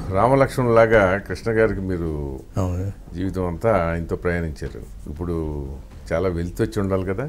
రామలక్ష్మణ్ లాగా కృష్ణ గారికి మీరు అవును జీవితం అంతా ఆయనతో ప్రయాణించారు ఇప్పుడు చాలా వెలితి వచ్చి ఉండాలి కదా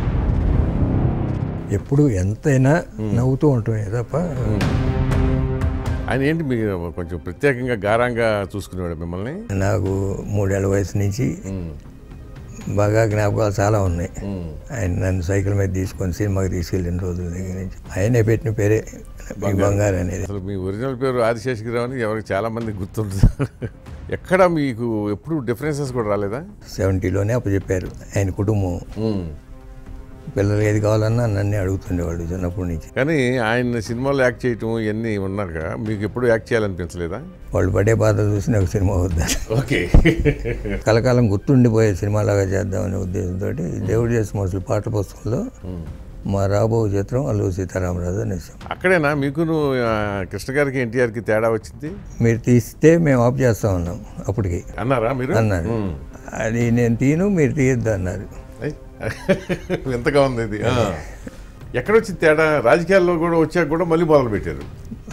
ఎప్పుడు ఎంతైనా నవ్వుతూ ఉంటామే తప్ప ఆయన ఏంటి మీరు కొంచెం ప్రత్యేకంగా గారంగా చూసుకునేవాడు మిమ్మల్ని నాకు మూడేళ్ల వయసు నుంచి ఉమ్, బాగా జ్ఞాపకాలు చాలా ఉన్నాయి ఉమ్. ఆయన నన్ను సైకిల్ మీద తీసుకొని సినిమాకి తీసుకెళ్ళిన రోజుల దగ్గర నుంచి ఆయనే పెట్టిన పేరే ఈ బంగారు అనేది అసలు మీ ఒరిజినల్ పేరు ఆదిశేషగిరావు అని ఎవరికి చాలా మంది గుర్తుంటుంది ఎక్కడ మీకు ఎప్పుడు డిఫరెన్సెస్ కూడా రాలేదా సెవెంటీలోనే అప్పచెప్పారు ఆయన కుటుంబం ఉమ్. పిల్లలు ఏది కావాలన్నా నన్నే అడుగుతుండేవాళ్ళు చిన్నప్పటి నుంచి కానీ ఆయన సినిమాలో యాక్ట్ చేయటం ఇవన్నీ ఉన్నాక మీకు ఎప్పుడు యాక్ట్ చేయాలనిపించలేదా వాళ్ళు పడే బాధ చూసి నాకు సినిమా వద్దారు ఓకే కలకాలం గుర్తుండిపోయే సినిమాలాగా చేద్దామనే ఉద్దేశంతో దేవుడు చేసిన మనుషులు పాటల పుస్తకంలో మా రాబో చిత్రం అల్లు సీతారామరాజు అనేసాం అక్కడేనా మీకును ఆ, కృష్ణ గారికి ఎన్టీఆర్కి తేడా వచ్చింది మీరు తీస్తే మేము ఆఫ్ చేస్తా ఉన్నాం అప్పటికి అన్నారా మీరు అన్నారు ఉమ్. అది నేను తీను మీరు తీయద్దు అన్నారు ఐ, వింతగా ఉంది ఇది ఆ. ఎక్కడ వచ్చింది తేడా రాజకీయాల్లో కూడా వచ్చాక కూడా మళ్ళీ మొదలు పెట్టారు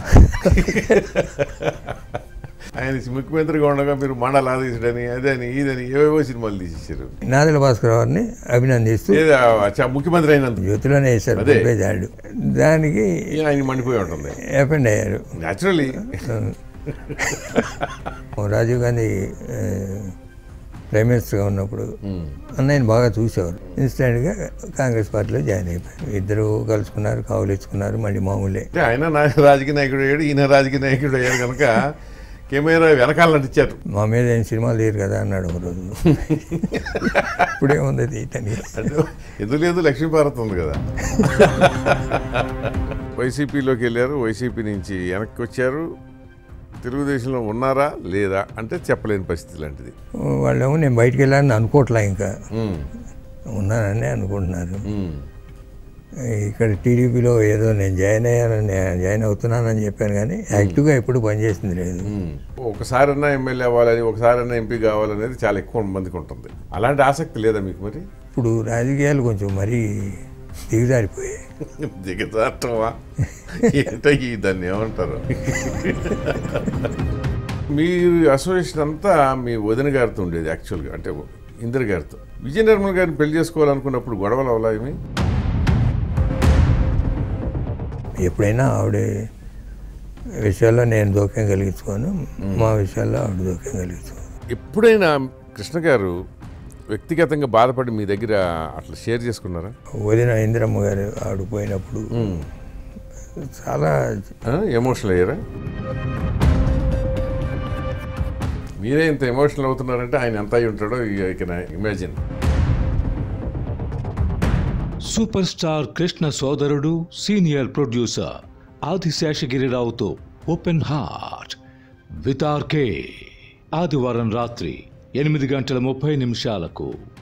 ఆయన ముఖ్యమంత్రిగా ఉండగా మీరు మండలాధీశుడని అదని ఇదని ఏవేవో సినిమాలు తీసేసారు నాదెల భాస్కర్ గారిని అభినందిస్తూ ఏదో అచ్చా, ముఖ్యమంత్రి అయినందుకు జ్యోతిలోనే వేశారు అదే. పేజాడు దానికి ఆయన మండిపోయి ఉంటుంది ఎఫెండ్ అయ్యారు న్యాచురలీ రాజీవ్ గాంధీ ఆ, ప్రైమ్ మినిస్టర్గా ఉన్నప్పుడు అన్నయ్యని బాగా చూసేవారు ఇన్స్టెంట్గా కాంగ్రెస్ పార్టీలో జాయిన్ అయిపోయారు ఇద్దరు కలుసుకున్నారు కావులు ఇచ్చుకున్నారు మళ్ళీ మామూలే అంటే ఆయన నా రాజకీయ నాయకుడు అయ్యాడు ఈయన రాజకీయ నాయకుడు అయ్యాడు కనుక కెమెరా వెనకాల నటించారు మా మీద ఏం సినిమాలు తీయరు కదా అన్నాడు ఒక రోజు ఇప్పుడేముంది తీయటానికి అంటే ఎదురు లేదు లక్ష్మీభారత్ ఉంది కదా వైసీపీలోకి వెళ్ళారు వైసీపీ నుంచి వెనక్కి వచ్చారు తెలుగుదేశంలో ఉన్నారా లేదా అంటే చెప్పలేని పరిస్థితి లాంటిది వాళ్ళేమో నేను బయటికి వెళ్ళాలని అనుకోవట్లే ఇంకా ఉమ్, ఉన్నానని అనుకుంటున్నారు ఉమ్, ఇక్కడ టీడీపీలో ఏదో నేను జాయిన్ అయ్యానని జాయిన్ అవుతున్నానని చెప్పాను కానీ యాక్టివ్గా ఎప్పుడు పనిచేసింది లేదు ఉమ్. ఒకసారన్నా ఎమ్మెల్యే అవ్వాలని ఒకసారన్నా ఎంపీ కావాలనేది చాలా ఎక్కువ మందికి ఉంటుంది అలాంటి ఆసక్తి లేదా మీకు మరి ఇప్పుడు రాజకీయాలు కొంచెం మరీ దిగజారిపోయాయి దిగజాటమా ఏంటో ఈ దాన్ని ఏమంటారు మీ అసోసియేషన్ అంతా మీ వదిన గారితో ఉండేది యాక్చువల్గా అంటే ఇందిర గారితో విజయ నిర్మల్ గారిని పెళ్లి చేసుకోవాలనుకున్నప్పుడు గొడవలు అవలా ఏమి ఎప్పుడైనా ఆవిడ విషయాల్లో నేను జోక్యం కలిగించుకోను మా విషయాల్లో ఆవిడ జోక్యం కలిగించుకోను ఎప్పుడైనా కృష్ణ గారు వ్యక్తిగతంగా బాధపడి మీ దగ్గర అట్లా షేర్ చేసుకున్నారా వదిన ఇందిరమ్మ గారు ఆవిడ పోయినప్పుడు చాలా ఎమోషనల్ అయ్యారా మీరే ఇంత ఎమోషనల్ అవుతున్నారంటే ఆయన ఎంత అయి ఉంటాడో ఇక ఇమాజిన్ సూపర్ స్టార్ కృష్ణ సోదరుడు సీనియర్ ప్రొడ్యూసర్ ఆదిశేషగిరిరావుతో ఓపెన్ హార్ట్ విత్ ఆర్కే ఆదివారం రాత్రి ఎనిమిది గంటల ముప్పై నిమిషాలకు